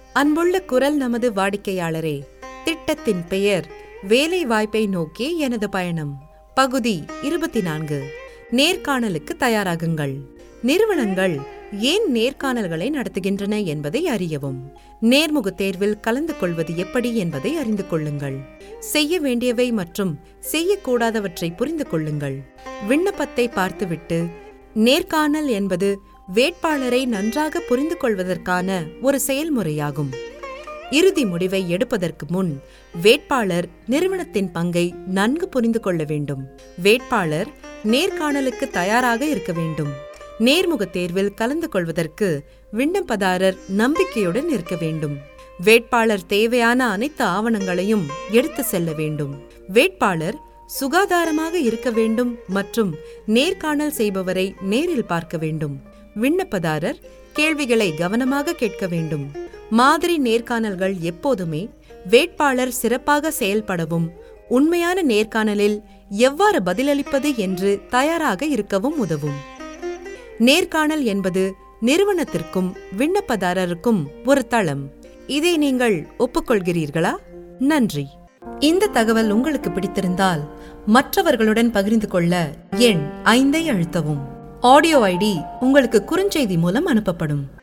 அன்புள்ள குரல் நமது வாடிக்கையாளரே திட்டத்தின் பெயர் வேலை வாய்ப்பை நோக்கி எனது பயணம் பகுதி இருபத்தி நான்கு நேர்காணலுக்கு தயாராகுங்கள் நிறுவனங்கள் ஏன் நேர்காணல்களை நடத்துகின்றன என்பதை அறியவும் நேர்முக தேர்வில் கலந்து கொள்வது எப்படி என்பதை அறிந்து கொள்ளுங்கள் செய்ய வேண்டியவை மற்றும் செய்யக்கூடாதவற்றை புரிந்து கொள்ளுங்கள் விண்ணப்பத்தை பார்த்துவிட்டு நேர்காணல் என்பது வேட்பாளரை நன்றாக புரிந்து கொள்வதற்கான ஒரு செயல்முறையாகும் இறுதி முடிவை எடுப்பதற்கு முன் வேட்பாளர் நிறுவனத்தின் பங்கை நன்கு புரிந்து கொள்ள வேண்டும் வேட்பாளர் நேர்காணலுக்கு தயாராக இருக்க வேண்டும் நேர்முக தேர்வில் கலந்து கொள்வதற்கு விண்ணப்பதாரர் நம்பிக்கையுடன் இருக்க வேண்டும் வேட்பாளர் தேவையான அனைத்து ஆவணங்களையும் எடுத்து செல்ல வேண்டும் வேட்பாளர் சுகாதாரமாக இருக்க வேண்டும் மற்றும் நேர்காணல் செய்பவரை நேரில் பார்க்க வேண்டும் விண்ணப்பதாரர் கேள்விகளை கவனமாக கேட்க வேண்டும் மாதிரி நேர்காணல்கள் எப்போதுமே வேட்பாளர் சிறப்பாக செயல்படவும் உண்மையான நேர்காணலில் எவ்வாறு பதிலளிப்பது என்று தயாராக இருக்கவும் உதவும் நேர்காணல் என்பது நிறுவனத்திற்கும் விண்ணப்பதாரருக்கும் ஒரு தளம் இதை நீங்கள் ஒப்புக்கொள்கிறீர்களா நன்றி இந்த தகவல் உங்களுக்கு பிடித்திருந்தால் மற்றவர்களுடன் பகிர்ந்து கொள்ள எண் ஐந்தை அழுத்தவும் ஆடியோ ஐடி உங்களுக்கு குறுஞ்செய்தி மூலம் அனுப்பப்படும்